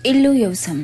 ఇల్లు వ్యవసాయం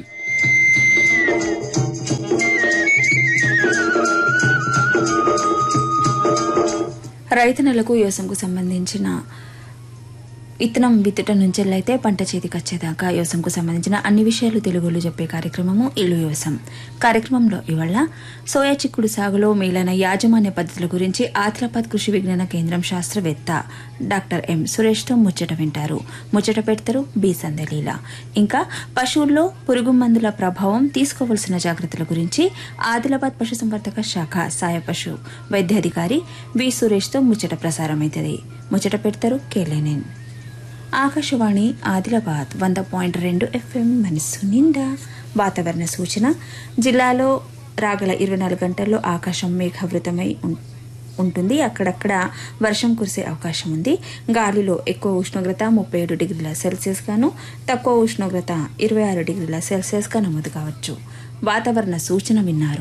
రైతన్నలకు వ్యవసాయంకు సంబంధించిన విత్తనం విత్తటం నుంచి అయితే పంట చేతికి వచ్చేదాకా వ్యవసాయంకు సంబంధించిన అన్ని విషయాలు తెలుగులో చెప్పే కార్యక్రమము ఇల్లు వ్యవసాయం కార్యక్రమంలో ఇవాళ సోయా చిక్కుడు సాగులో మేలైన యాజమాన్య పద్ధతుల గురించి ఆదిలాబాద్ కృషి విజ్ఞాన కేంద్రం శాస్త్రవేత్త డాక్టర్ ఎం సురేష్తో ముచ్చట వింటారు ముచ్చట పెడతారు బి సందలీల ఇంకా పశువుల్లో పురుగు మందుల ప్రభావం తీసుకోవలసిన జాగ్రత్తల గురించి ఆదిలాబాద్ పశుసంవర్ధక శాఖ సాయ పశు వైద్యాధికారి వి సురేష్తో ముచ్చట ప్రసారమైతది ముచ్చట పెడతారు కేలేనేన్ ఆకాశవాణి ఆదిలాబాద్ వంద పాయింట్ రెండు ఎఫ్ఎం మనస్సు నిండా వాతావరణ సూచన జిల్లాలో రాగల ఇరవై నాలుగు గంటల్లో ఆకాశం మేఘావృతమై ఉం- ఉంటుంది అక్కడక్కడ వర్షం కురిసే అవకాశం ఉంది గాలిలో ఎక్కువ ఉష్ణోగ్రత ముప్పై ఏడు డిగ్రీల సెల్సియస్ గాను తక్కువ ఉష్ణోగ్రత ఇరవై ఆరు డిగ్రీల సెల్సియస్ గా నమోదు కావచ్చు వాతావరణ సూచన విన్నారు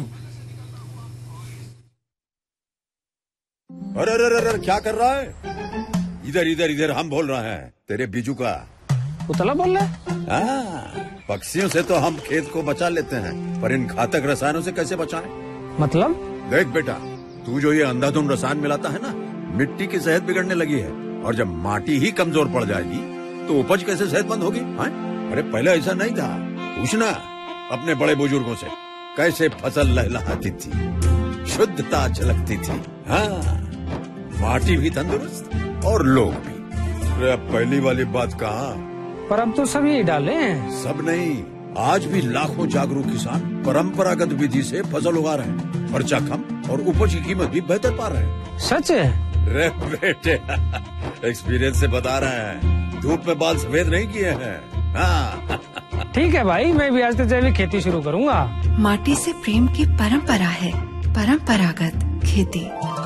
अरे अरे अरे अरे, क्या कर रहा है इधर इधर इधर हम बोल रहे हैं तेरे बीजू का उतला बोल रहा है हाँ, पक्षियों से तो हम खेत को बचा लेते हैं पर इन घातक रसायनों से कैसे बचाएं? मतलब देख बेटा तू जो ये अंधाधुंध रसायन मिलाता है ना मिट्टी की सेहत बिगड़ने लगी है और जब माटी ही कमजोर पड़ जाएगी तो उपज कैसे सेहतमंद होगी हाँ? अरे पहले ऐसा नहीं था पूछना अपने बड़े बुजुर्गों से कैसे फसल लहलहाती थी शुद्धता झलकती थी हाँ माटी भी तंदुरुस्त और लोग भी अरे अब पहली वाली बात कहा पर अब तो सभी डाले हैं सब नहीं आज भी लाखों जागरूक किसान परंपरागत विधि से फसल उगा रहे हैं खर्चा कम और उपज की कीमत भी बेहतर पा रहे हैं सच है रे बेटे एक्सपीरियंस से बता रहे हैं धूप में बाल सफेद नहीं किए हैं हाँ ठीक है भाई मैं भी आज से जैविक खेती शुरू करूंगा माटी से प्रेम की परंपरा है परंपरागत खेती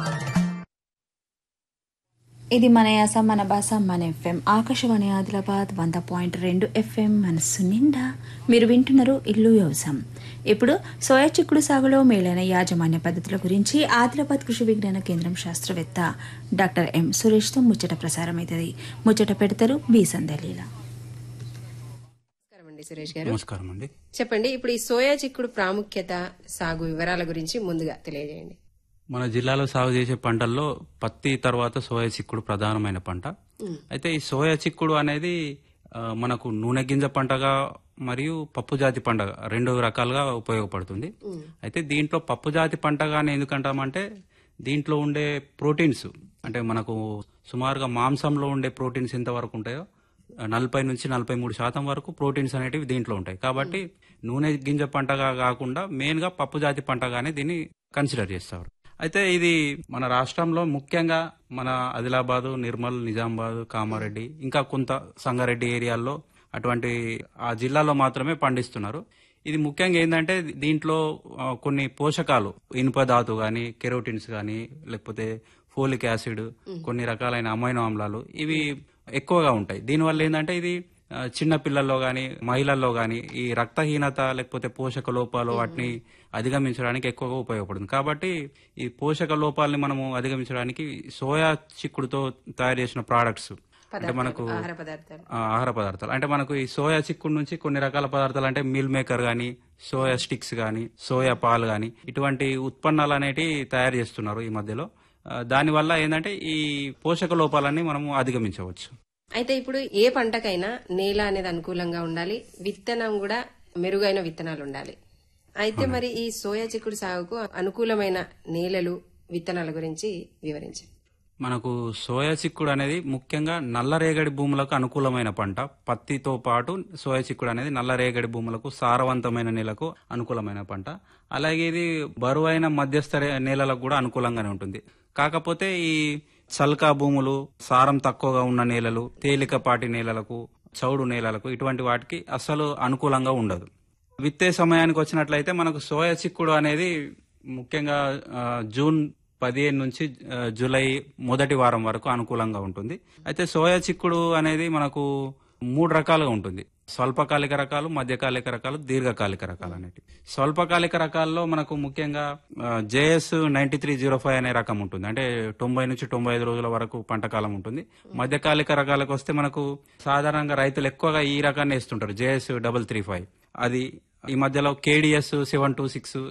ఇది మన యాస మన భాష మన ఎఫ్ఎం ఆకాశవాణి ఆదిలాబాద్ వంద పాయింట్ రెండు ఎఫ్ఎం మనస్సు నిండా మీరు వింటున్నారు ఇల్లు వ్యవసాయం ఇప్పుడు సోయా చిక్కుడు సాగులో మేలైన యాజమాన్య పద్ధతుల గురించి ఆదిలాబాద్ కృషి విజ్ఞాన కేంద్రం శాస్త్రవేత్త డాక్టర్ ఎం సురేష్తో ముచ్చట ప్రసారమైతది ముచ్చట పెడతారు బి సందలీల నమస్కారం అండి సురేష్ గారు నమస్కారం అండి చెప్పండి ఇప్పుడు ఈ సోయా చిక్కుడు ప్రాముఖ్యత సాగు వివరాల గురించి ముందుగా తెలియజేయండి మన జిల్లాలో సాగు చేసే పంటల్లో పత్తి తర్వాత సోయా చిక్కుడు ప్రధానమైన పంట అయితే ఈ సోయా చిక్కుడు అనేది ఆ, మనకు నూనె గింజ పంటగా మరియు పప్పు జాతి పంటగా రెండు రకాలుగా ఉపయోగపడుతుంది అయితే దీంట్లో పప్పు జాతి పంటగా అని ఎందుకంటామంటే దీంట్లో ఉండే ప్రోటీన్స్ అంటే మనకు సుమారుగా మాంసంలో ఉండే ప్రోటీన్స్ ఎంత వరకు ఉంటాయో నలభై నుంచి నలభై మూడు శాతం వరకు ప్రోటీన్స్ అనేటివి దీంట్లో ఉంటాయి కాబట్టి నూనె గింజ పంటగా కాకుండా మెయిన్ గా పప్పు జాతి పంటగానే దీన్ని కన్సిడర్ చేస్తారు అయితే ఇది మన రాష్ట్రంలో ముఖ్యంగా మన ఆదిలాబాదు నిర్మల్ నిజామాబాద్ కామారెడ్డి ఇంకా కొంత సంగారెడ్డి ఏరియాల్లో అటువంటి ఆ జిల్లాలో మాత్రమే పండిస్తున్నారు ఇది ముఖ్యంగా ఏంటంటే దీంట్లో ఆ, కొన్ని పోషకాలు ఇనుప ధాతు గాని కెరోటిన్స్ గాని లేకపోతే ఫోలిక్ యాసిడ్ కొన్ని రకాలైన అమైనో ఆమ్లాలు ఇవి ఎక్కువగా ఉంటాయి దీనివల్ల ఏంటంటే ఇది ఆ, చిన్న పిల్లల్లో గాని మహిళల్లో గాని ఈ రక్తహీనత లేకపోతే పోషక లోపాలు వాటిని అధిగమించడానికి ఎక్కువగా ఉపయోగపడుతుంది కాబట్టి ఈ పోషక లోపాలని మనము అధిగమించడానికి సోయా చిక్కుడుతో తయారు చేసిన ప్రోడక్ట్స్ అంటే మనకు ఆహార పదార్థాలు ఆ, ఆహార పదార్థాలు అంటే మనకు ఈ సోయా చిక్కుడు నుంచి కొన్ని రకాల పదార్థాలు అంటే మిల్ మేకర్ గానీ సోయా స్టిక్స్ గానీ సోయా పాలు గానీ ఇటువంటి ఉత్పన్నాలు అనేటివి తయారు చేస్తున్నారు ఈ మధ్యలో ఆ, దానివల్ల ఏంటంటే ఈ పోషక లోపాలన్నీ మనము అధిగమించవచ్చు అయితే ఇప్పుడు ఏ పంటకైనా నేల అనేది అనుకూలంగా ఉండాలి విత్తనం కూడా మెరుగైన విత్తనాలు ఉండాలి అయితే మరి ఈ సోయా చిక్కుడు సాగుకు అనుకూలమైన నేలలు విత్తనాల గురించి వివరించండి మనకు సోయా చిక్కుడు అనేది ముఖ్యంగా నల్లరేగడి భూములకు అనుకూలమైన పంట పత్తితో పాటు సోయా చిక్కుడు అనేది నల్లరేగడి భూములకు సారవంతమైన నేలకు అనుకూలమైన పంట అలాగే ఇది బరువైన మధ్యస్థ రే- నేలలకు కూడా అనుకూలంగానే ఉంటుంది కాకపోతే ఈ చల్కా భూములు సారం తక్కువగా ఉన్న నేలలు తేలికపాటి నేలలకు చౌడు నేలలకు ఇటువంటి వాటికి అస్సలు అనుకూలంగా ఉండదు విత్తే సమయానికి వచ్చినట్లయితే మనకు సోయా చిక్కుడు అనేది ముఖ్యంగా ఆ, జూన్ పదిహేను నుంచి ఆ, జూలై మొదటి వారం వరకు అనుకూలంగా ఉంటుంది అయితే సోయా చిక్కుడు అనేది మనకు మూడు రకాలుగా ఉంటుంది స్వల్పకాలిక రకాలు మధ్యకాలిక రకాలు దీర్ఘకాలిక రకాలు అనేవి స్వల్పకాలిక రకాల్లో మనకు ముఖ్యంగా J S ninety three zero five అనే రకం ఉంటుంది అంటే తొంభై నుంచి తొంభై ఐదు రోజుల వరకు పంట కాలం ఉంటుంది మధ్యకాలిక రకాలకు వస్తే మనకు సాధారణంగా రైతులు ఎక్కువగా ఈ రకాన్ని వేస్తుంటారు జేఎస్ డబల్ త్రీ ఫైవ్ అది ఈ మధ్యలో కేడిఎస్ సెవెన్ టూ సిక్స్